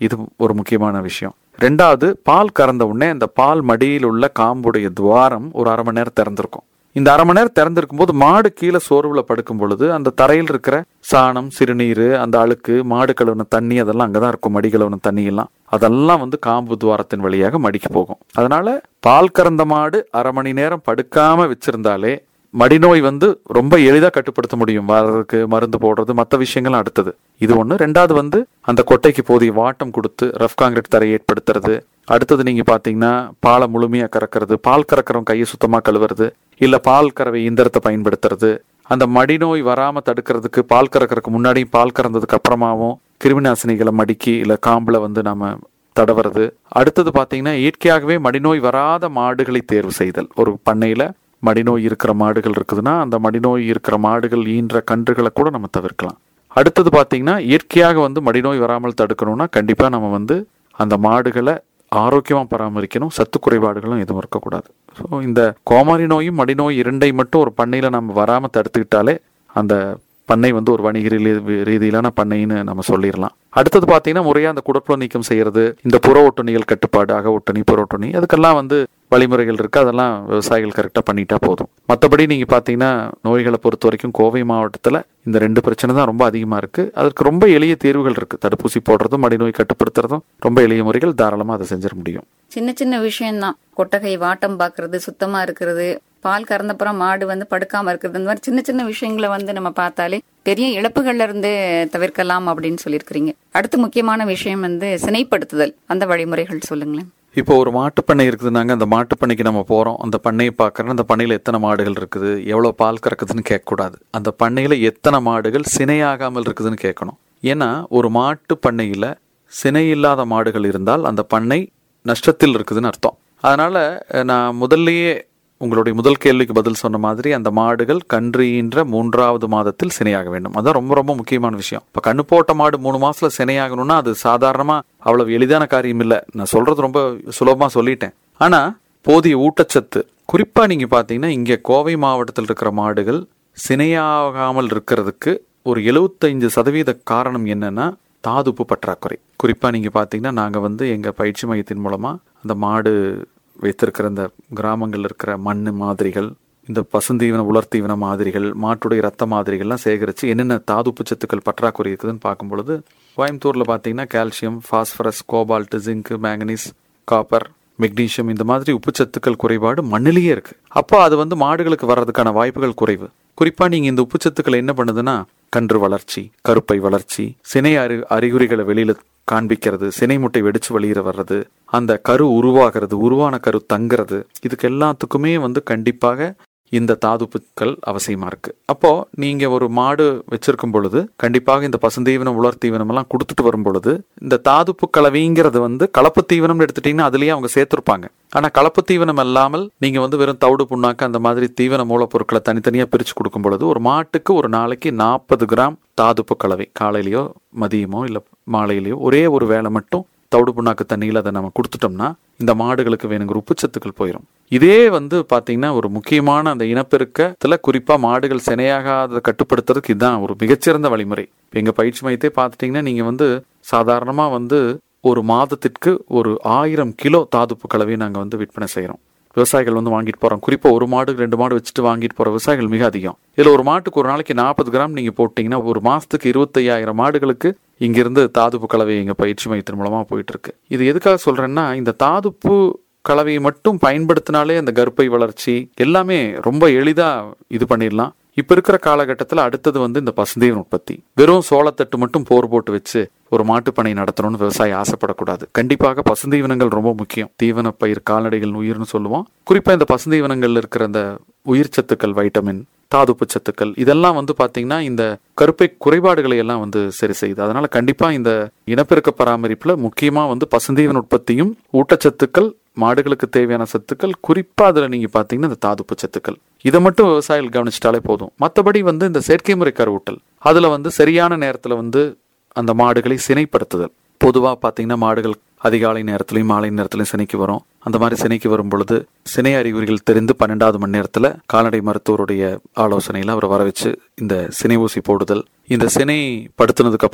இது ஒரு முக்கியமான விஷயம் ரெண்டாவது பால் கறந்த உடனே அந்த பால் மடியில் உள்ள காம்புடைய துவாரம் ஒரு அரை மணி நேரம் திறந்திருக்கும் இந்த அரை மணி நேரம் திறந்திருக்கும் போது மாடு கீழே சோர்வுல படுக்கும் பொழுது அந்த தரையில் இருக்கிற சாணம் சிறுநீர் அந்த அழுக்கு மாடு கழுவுன தண்ணி அதெல்லாம் அங்கதான் இருக்கும் மடி கழுவுன தண்ணி எல்லாம் அதெல்லாம் வந்து காம்பு துவாரத்தின் வழியாக மடிக்கு போகும் அதனால பால் கறந்த மாடு அரை மணி நேரம் படுக்காம வச்சிருந்தாலே மடிநோய் வந்து ரொம்ப எளிதா கட்டுப்படுத்த முடியும் வர்றதுக்கு மருந்து போடுறது மற்ற விஷயங்களும் அடுத்தது இது ஒண்ணு ரெண்டாவது வந்து அந்த கொட்டைக்கு போதிய வாட்டம் கொடுத்து ரஃப் காங்கிரீட் தரையை ஏற்படுத்துறது அடுத்தது நீங்க பாத்தீங்கன்னா பாலை முழுமையா கறக்கிறது பால் கறக்கிறவங்க கையை சுத்தமா கழுவுறது இல்ல பால் கறவை இயந்திரத்தை பயன்படுத்துறது அந்த மடிநோய் வராம தடுக்கிறதுக்கு பால் கறக்கறதுக்கு முன்னாடியும் பால் கறந்ததுக்கு அப்புறமாவும் கிருமி நாசினிகளை மடிக்கி இல்ல காம்புல வந்து நாம தடவுறது அடுத்தது பாத்தீங்கன்னா இயற்கையாகவே மடிநோய் வராத மாடுகளை தேர்வு செய்தல் ஒரு பண்ணையில மடிநோய் இருக்கிற மாடுகள் இருக்குதுன்னா அந்த மடிநோய் இருக்கிற மாடுகள் ஈன்ற கன்றுகளை கூட நம்ம தவிர்க்கலாம் அடுத்தது பாத்தீங்கன்னா இயற்கையாக வந்து மடிநோய் வராமல் தடுக்கணும்னா கண்டிப்பா நம்ம வந்து அந்த மாடுகளை ஆரோக்கியமா பராமரிக்கணும் சத்து குறைபாடுகளும் எதுவும் இருக்கக்கூடாது ஸோ இந்த கோமாரி நோயும் மடிநோய் இரண்டை மட்டும் ஒரு பண்ணையில நம்ம வராம தடுத்துக்கிட்டாலே அந்த பண்ணை வந்து ஒரு வணிக ரீதி- ரீதியிலான பண்ணைன்னு நம்ம சொல்லிடலாம் அடுத்தது பார்த்தீங்கன்னா முறையாக அந்த குடப்புல நீக்கம் செய்யறது இந்த புற ஒட்டுணிகள் கட்டுப்பாடு அக ஒட்டுணி புற ஒட்டுணி அதுக்கெல்லாம் வந்து வழிமுறைகள் இருக்கு அதெல்லாம் விவசாயிகள் கரெக்டாக பண்ணிட்டா போதும் மற்றபடி நீங்க பார்த்தீங்கன்னா நோய்களை பொறுத்த வரைக்கும் கோவை மாவட்டத்தில் இந்த ரெண்டு பிரச்சனை தான் ரொம்ப அதிகமா இருக்கு அதற்கு ரொம்ப எளிய தீர்வுகள் இருக்கு தடுப்பூசி போடுறதும் மடிநோய் கட்டுப்படுத்துறதும் ரொம்ப எளிய முறைகள் தாராளமாக அதை செஞ்சிட முடியும் சின்ன சின்ன விஷயம்தான் கொட்டகை வாட்டம் பார்க்கறது சுத்தமா இருக்கிறது பால் கறந்தப்புறம் மாடு வந்து படுக்காம இருக்கிறது இந்த மாதிரி சின்ன சின்ன விஷயங்களை வந்து நம்ம பார்த்தாலே பெரிய இழப்புகள்ல இருந்து தவிர்க்கலாம் அப்படின்னு சொல்லியிருக்கிறீங்க அடுத்து முக்கியமான விஷயம் வந்து சினைப்படுத்துதல் அந்த வழிமுறைகள் சொல்லுங்களேன் இப்போ ஒரு மாட்டுப்பண்ணை இருக்குதுனாங்க அந்த மாட்டுப்பண்ணைக்கு நம்ம போறோம் அந்த பண்ணையை பார்க்கறோம் அந்த பண்ணையில எத்தனை மாடுகள் இருக்குது எவ்வளவு பால் கறக்குதுன்னு கேட்கக்கூடாது அந்த பண்ணையில எத்தனை மாடுகள் சினையாகாமல் இருக்குதுன்னு கேட்கணும் ஏன்னா ஒரு மாட்டு பண்ணையில சினை இல்லாத மாடுகள் இருந்தால் அந்த பண்ணை நஷ்டத்தில் இருக்குதுன்னு அர்த்தம் அதனால அஹ், நான் முதல்லயே உங்களுடைய முதல் கேள்விக்கு பதில் சொன்ன மாதிரி அந்த மாடுகள் கன்று ஈன்ற மூன்றாவது மாதத்தில் சினையாக வேண்டும் அதான் ரொம்ப ரொம்ப முக்கியமான விஷயம் இப்ப கண்ணு போட்ட மாடு மூணு மாசத்துல சினையாகணும்னா அது சாதாரணமா அவ்வளவு எளிதான காரியம் இல்ல நான் சொல்றது ரொம்ப சுலபமா சொல்லிட்டேன் ஆனா போதிய ஊட்டச்சத்து குறிப்பா நீங்க பாத்தீங்கன்னா இங்க கோவை மாவட்டத்தில் இருக்கிற மாடுகள் சினையாகாமல் இருக்கிறதுக்கு ஒரு 75% சதவீத காரணம் என்னன்னா தாதுப்பு பற்றாக்குறை குறிப்பா நீங்க பாத்தீங்கன்னா நாங்க வந்து எங்க பயிற்சி மையத்தின் மூலமா அந்த மாடு வைத்திருக்கிற இந்த கிராமங்கள்ல இருக்கிற மண் மாதிரிகள் இந்த பசுந்தீவன உலர்த்தீவன மாதிரிகள் மாட்டுடைய ரத்த மாதிரிகள்லாம் சேகரித்து என்னென்ன தாதுப்பு சத்துக்கள் பற்றாக்குறை இருக்குதுன்னு பார்க்கும் பொழுது கோயம்புத்தூரில் பார்த்தீங்கன்னா calcium phosphorus cobalt zinc manganese copper magnesium இந்த மாதிரி உப்புச்சத்துக்கள் குறைபாடு மண்ணிலேயே இருக்கு அப்போ அது வந்து மாடுகளுக்கு வர்றதுக்கான வாய்ப்புகள் குறைவு குறிப்பா நீங்க இந்த உப்புச்சத்துக்கள் என்ன பண்ணுதுன்னா கன்று வளர்ச்சி கருப்பை வளர்ச்சி சினை அறி அறிகுறிகளை வெளியில காண்பிக்கிறது சினை முட்டை வெடிச்சு வெளியில வர்றது அந்த கரு உருவாகிறது உருவான கரு தங்குறது இதுக்கு எல்லாத்துக்குமே வந்து கண்டிப்பாக இந்த தாதுப்புக்கள் அவசியமா இருக்கு அப்போ நீங்க ஒரு மாடு வச்சிருக்கும் பொழுது கண்டிப்பாக இந்த பசுந்தீவனம் உலர் தீவனம் எல்லாம் கொடுத்துட்டு வரும் பொழுது இந்த தாதுப்பு கலவைங்கிறது வந்து கலப்பு தீவனம்னு எடுத்துட்டீங்கன்னா அதுலயே அவங்க சேர்த்திருப்பாங்க ஆனா கலப்பு தீவனம் இல்லாமல் நீங்க வந்து வெறும் தவிடு புண்ணாக்கு அந்த மாதிரி தீவன மூலப்பொருட்களை தனித்தனியா பிரிச்சு கொடுக்கும் பொழுது ஒரு மாட்டுக்கு ஒரு நாளைக்கு நாற்பது கிராம் தாதுப்பு கலவை காலையிலயோ மதியமோ இல்ல மாலையிலயோ ஒரே ஒரு வேளை மட்டும் தவிடு புண்ணாக்கு தண்ணியில் அதை நம்ம கொடுத்துட்டோம்னா இந்த மாடுகளுக்கு வேணுங்கிற உப்புச்சத்துக்கள் போயிடும் இதே வந்து பாத்தீங்கன்னா ஒரு முக்கியமான அந்த இனப்பெருக்கத்துல குறிப்பா மாடுகள் சினையாகாத கட்டுப்படுத்துறதுக்கு இதுதான் ஒரு மிகச்சிறந்த வழிமுறை இப்ப எங்க பயிற்சி மையத்தை பார்த்துட்டீங்கன்னா நீங்க வந்து சாதாரணமா வந்து ஒரு மாதத்திற்கு ஒரு ஆயிரம் கிலோ தாதுப்பு கலவையை நாங்க வந்து விற்பனை செய்றோம் விவசாயிகள் வந்து வாங்கிட்டு போறோம் குறிப்பா ஒரு மாடு ரெண்டு மாடு வச்சுட்டு வாங்கிட்டு போற விவசாயிகள் மிக அதிகம் இதுல ஒரு மாட்டுக்கு ஒரு நாளைக்கு நாற்பது கிராம் நீங்க போட்டீங்கன்னா ஒரு மாசத்துக்கு இருபத்தையாயிரம் மாடுகளுக்கு இங்கிருந்து தாதுப்பு கலவை எங்க பயிற்சி மையத்தின் மூலமா போயிட்டு இருக்கு இது எதுக்காக சொல்றேன்னா இந்த தாதுப்பு கலவையை மட்டும் பயன்படுத்தினாலே அந்த கர்ப்பை வளர்ச்சி எல்லாமே ரொம்ப எளிதா இது பண்ணிடலாம் இப்ப இருக்கிற காலகட்டத்தில் அடுத்தது வந்து இந்த பசுந்தீவன உற்பத்தி வெறும் சோளத்தட்டு மட்டும் போர் போட்டு வச்சு ஒரு மாட்டுப்பனை நடத்தணும்னு விவசாயி ஆசைப்படக்கூடாது கண்டிப்பாக பசுந்தீவனங்கள் ரொம்ப முக்கியம் தீவன பயிர் கால்நடைகள் உயிர்னு சொல்லுவோம் குறிப்பா இந்த பசுந்தீவனங்கள்ல இருக்கிற அந்த உயிர் சத்துக்கள் வைட்டமின் தாதுப்பு சத்துக்கள் இதெல்லாம் வந்து பாத்தீங்கன்னா இந்த கருப்பை குறைபாடுகளை எல்லாம் வந்து சரி செய்யுது அதனால கண்டிப்பா இந்த இனப்பெருக்க பராமரிப்புல முக்கியமா வந்து பசுந்தீவன உற்பத்தியும் ஊட்டச்சத்துக்கள் மாடுகளுக்கு தேவையான சத்துக்கள் குறிப்பா அதுல நீங்க பாத்தீங்கன்னா இந்த தாதுப்பு சத்துக்கள் இதை மட்டும் விவசாயிகள் கவனிச்சிட்டாலே போதும் மத்தபடி வந்து இந்த செயற்கை முறை கருவூட்டல் அதுல வந்து சரியான நேரத்துல வந்து அந்த மாடுகளை சினைப்படுத்துதல் பொதுவா பாத்தீங்கன்னா மாடுகள் அதிகாலை நேரத்திலையும் மாலை நேரத்திலையும் சினைக்கு வரும் அந்த மாதிரி சினைக்கு வரும் பொழுது சினை அறிகுறிகள் தெரிந்து பன்னெண்டாவது மணி நேரத்துல கால்நடை மருத்துவருடைய ஆலோசனையில அவரை வர வச்சு இந்த சினை ஊசி போடுதல் இந்த சினை படுத்தினதுக்கு அப்புறம்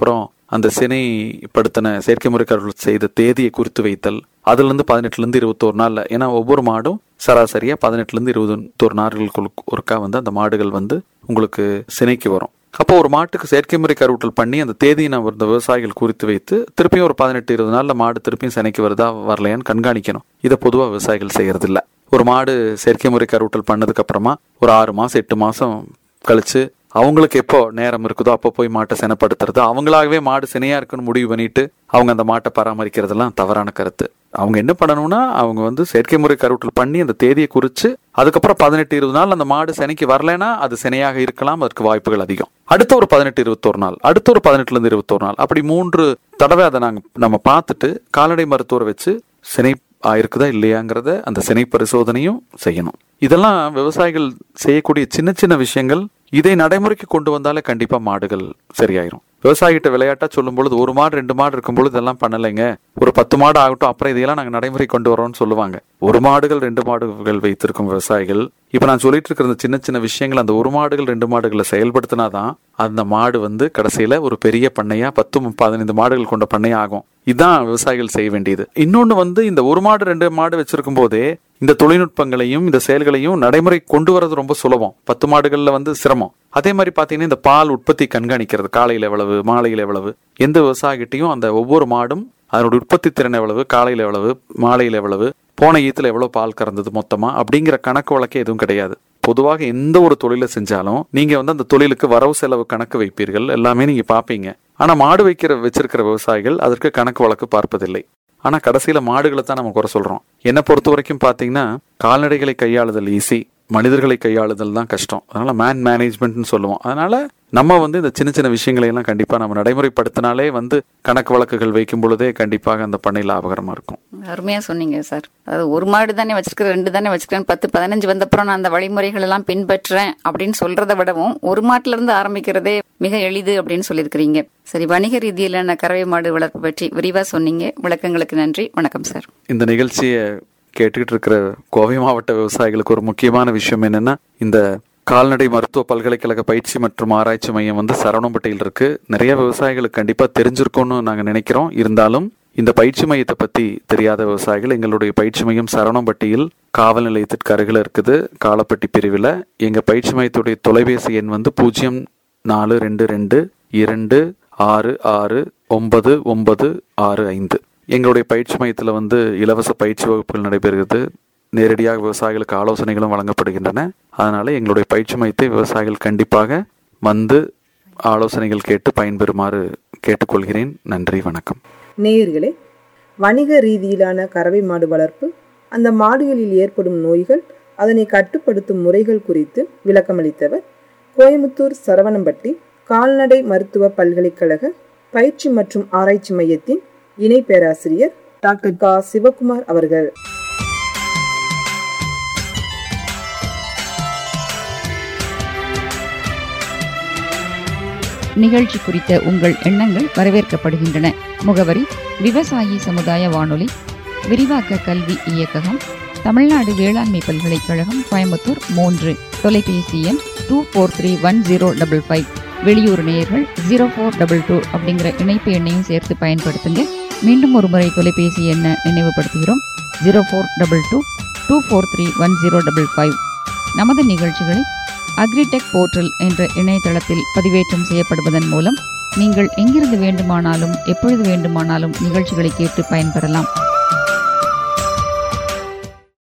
அந்த சினைப்படுத்தின செயற்கை முறை கருவில் செய்த தேதியை குறித்து வைத்தல் அதுல இருந்து பதினெட்டுல இருந்து இருபத்தோரு நாள்ல ஏன்னா ஒவ்வொரு மாடும் சராசரியா பதினெட்டுல இருந்து இருபத்தோரு நாட்களுக்கு ஒருக்கா வந்து அந்த மாடுகள் வந்து உங்களுக்கு சினைக்கு வரும் அப்போ ஒரு மாட்டுக்கு செயற்கை முறை கருவூட்டல் பண்ணி அந்த தேதியை நம்ம இந்த விவசாயிகள் குறித்து வைத்து திருப்பியும் ஒரு பதினெட்டு இருபது நாள்ல மாடு திருப்பியும் சினைக்கு வருதா வரலையான்னு கண்காணிக்கணும் இதை பொதுவாக விவசாயிகள் செய்யறது இல்ல ஒரு மாடு செயற்கை முறை கருவூட்டல் பண்ணதுக்கு அப்புறமா ஒரு ஆறு மாசம் எட்டு மாசம் கழிச்சு அவங்களுக்கு எப்போ நேரம் இருக்குதோ அப்போ போய் மாட்டை சினைப்படுத்துறது அவங்களாகவே மாடு சினையா இருக்குன்னு முடிவு பண்ணிட்டு அவங்க அந்த மாட்டை பராமரிக்கிறதெல்லாம் தவறான கருத்து அவங்க என்ன பண்ணணும்னா அவங்க வந்து செயற்கை முறை கருவூட்டல் பண்ணி அந்த தேதியை குறிச்சு அதுக்கப்புறம் பதினெட்டு இருபது நாள் அந்த மாடு சினைக்கு வரலைன்னா அது சினையாக இருக்கலாம் அதற்கு வாய்ப்புகள் அதிகம் அடுத்த ஒரு பதினெட்டு இருபத்தோரு நாள் அடுத்த ஒரு பதினெட்டுல இருந்து இருபத்தோரு நாள் அப்படி மூன்று தடவை அதை நாங்க நம்ம பார்த்துட்டு கால்நடை மருத்துவரை வச்சு சினை ஆயிருக்குதா இல்லையாங்கிறத அந்த சினை பரிசோதனையும் செய்யணும் இதெல்லாம் விவசாயிகள் செய்யக்கூடிய சின்ன சின்ன விஷயங்கள் இதை நடைமுறைக்கு கொண்டு வந்தாலே கண்டிப்பா மாடுகள் சரியாயிரும் விவசாயிகிட்ட விளையாட்டா சொல்லும் பொழுது ஒரு மாடு ரெண்டு மாடு இருக்கும் பொழுது இதெல்லாம் பண்ணலைங்க ஒரு பத்து மாடு ஆகட்டும் அப்புறம் இதையெல்லாம் நாங்க நடைமுறை கொண்டு வரோம்னு சொல்லுவாங்க ஒரு மாடுகள் ரெண்டு மாடுகள் வைத்திருக்கும் விவசாயிகள் இப்ப நான் சொல்லிட்டு இருக்கிற இந்த சின்ன சின்ன விஷயங்கள் அந்த ஒரு மாடுகள் ரெண்டு மாடுகளை செயல்படுத்தினாதான் அந்த மாடு வந்து கடைசியில ஒரு பெரிய பண்ணையா பத்து பதினைந்து மாடுகள் கொண்ட பண்ணையா ஆகும் இதுதான் விவசாயிகள் செய்ய வேண்டியது இன்னொன்னு வந்து இந்த ஒரு மாடு ரெண்டு மாடு வச்சிருக்கும் போதே இந்த தொழில்நுட்பங்களையும் இந்த செயல்களையும் நடைமுறை கொண்டு வரது ரொம்ப சுலபம் பத்து மாடுகள்ல வந்து சிரமம் அதே மாதிரி பாத்தீங்கன்னா இந்த பால் உற்பத்தி கண்காணிக்கிறது காலையில எவ்வளவு மாலையில எவ்வளவு எந்த விவசாயிகிட்டையும் அந்த ஒவ்வொரு மாடும் அதனோட உற்பத்தி திறன் எவ்வளவு காலையில எவ்வளவு மாலையில எவ்வளவு போன ஈத்துல எவ்வளவு பால் கறந்தது மொத்தமா அப்படிங்கிற கணக்கு வழக்கே எதுவும் கிடையாது பொதுவாக எந்த ஒரு தொழிலை செஞ்சாலும் நீங்க வந்து அந்த தொழிலுக்கு வரவு செலவு கணக்கு வைப்பீர்கள் எல்லாமே நீங்க பாப்பீங்க ஆனா மாடு வைக்கிற வச்சிருக்கிற விவசாயிகள் அதற்கு கணக்கு வழக்கு பார்ப்பதில்லை ஆனா கடைசியில மாடுகளை தான் நம்ம குறை சொல்றோம் என்னை பொறுத்த வரைக்கும் பாத்தீங்கன்னா கால்நடைகளை கையாளுதல் ஈஸி மனிதர்களை கையாளுதல் தான் கஷ்டம் அதனால மேன் மேனேஜ்மெண்ட்னு சொல்லுவோம் அதனால நம்ம வந்து இந்த சின்ன சின்ன விஷயங்களை எல்லாம் கண்டிப்பா நம்ம நடைமுறைப்படுத்தினாலே வந்து கணக்கு வழக்குகள் வைக்கும் பொழுதே கண்டிப்பாக அந்த பண்ணை லாபகரமா இருக்கும் அருமையா சொன்னீங்க சார் அதாவது ஒரு மாடு தானே வச்சிருக்கிறேன் ரெண்டு தானே வச்சிருக்கேன் பத்து பதினஞ்சு வந்தப்புறம் நான் அந்த வழிமுறைகள் எல்லாம் பின்பற்றேன் அப்படின்னு சொல்றதை விடவும் ஒரு மாட்டுல இருந்து ஆரம்பிக்கிறதே மிக எளிது அப்படின்னு சொல்லியிருக்கிறீங்க சரி வணிக ரீதியிலான கறவை மாடு வளர்ப்பு பற்றி விரிவா சொன்னீங்க விளக்கங்களுக்கு நன்றி வணக்கம் சார் இந்த நிகழ்ச்சியை கேட்டுக்கிட்டு இருக்கிற கோவை மாவட்ட விவசாயிகளுக்கு ஒரு முக்கியமான விஷயம் என்னன்னா இந்த கால்நடை மருத்துவ பல்கலைக்கழக பயிற்சி மற்றும் ஆராய்ச்சி மையம் வந்து சரவணம்பட்டியில் இருக்கு நிறைய விவசாயிகளுக்கு கண்டிப்பா தெரிஞ்சிருக்கும்னு நாங்க நினைக்கிறோம் இருந்தாலும் இந்த பயிற்சி மையத்தை பத்தி தெரியாத விவசாயிகள் எங்களுடைய பயிற்சி மையம் சரவணம்பட்டியில் காவல் நிலையத்திற்கு அருகில் இருக்குது காலப்பட்டி பிரிவில் எங்க பயிற்சி மையத்துடைய தொலைபேசி எண் வந்து பூஜ்ஜியம் நாலு ரெண்டு ரெண்டு இரண்டு ஆறு ஆறு ஒன்பது ஒன்பது ஆறு ஐந்து எங்களுடைய பயிற்சி மையத்தில் வந்து இலவச பயிற்சி வகுப்புகள் நடைபெறுகிறது நேரடியாக விவசாயிகளுக்கு ஆலோசனைகளும் வழங்கப்படுகின்றன அதனால எங்களுடைய பயிற்சி மையத்தை விவசாயிகள் கண்டிப்பாக வந்து ஆலோசனைகள் கேட்டு பயன்பெறுமாறு கேட்டுக்கொள்கிறேன் நன்றி வணக்கம் நேயர்களே வணிக ரீதியிலான கறவை மாடு வளர்ப்பு அந்த மாடுகளில் ஏற்படும் நோய்கள் அதனை கட்டுப்படுத்தும் முறைகள் குறித்து விளக்கமளித்தவர் கோயமுத்தூர் சரவணம்பட்டி கால்நடை மருத்துவ பல்கலைக்கழக பயிற்சி மற்றும் ஆராய்ச்சி மையத்தின் இணை பேராசிரியர் டாக்டர் கா சிவகுமார் அவர்கள் நிகழ்ச்சி குறித்த உங்கள் எண்ணங்கள் வரவேற்கப்படுகின்றன முகவரி விவசாயி சமுதாய வானொலி விரிவாக்க கல்வி இயக்ககம் தமிழ்நாடு வேளாண்மை பல்கலைக்கழகம் கோயம்புத்தூர் மூன்று தொலைபேசி எண் two four three one zero double five வெளியூர் நேயர்கள் ஜீரோ ஃபோர் டபுள் டூ அப்படிங்கிற இணைப்பு எண்ணையும் சேர்த்து பயன்படுத்துங்க மீண்டும் ஒரு முறை தொலைபேசி எண்ணை நினைவுபடுத்துகிறோம் zero four double two two four three one zero double five நமது நிகழ்ச்சிகளை அக்ரிடெக் போர்ட்டல் என்ற இணையதளத்தில் பதிவேற்றம் செய்யப்படுவதன் மூலம் நீங்கள் எங்கிருந்து வேண்டுமானாலும் எப்பொழுது வேண்டுமானாலும் நிகழ்ச்சிகளை கேட்டு பயன்பெறலாம்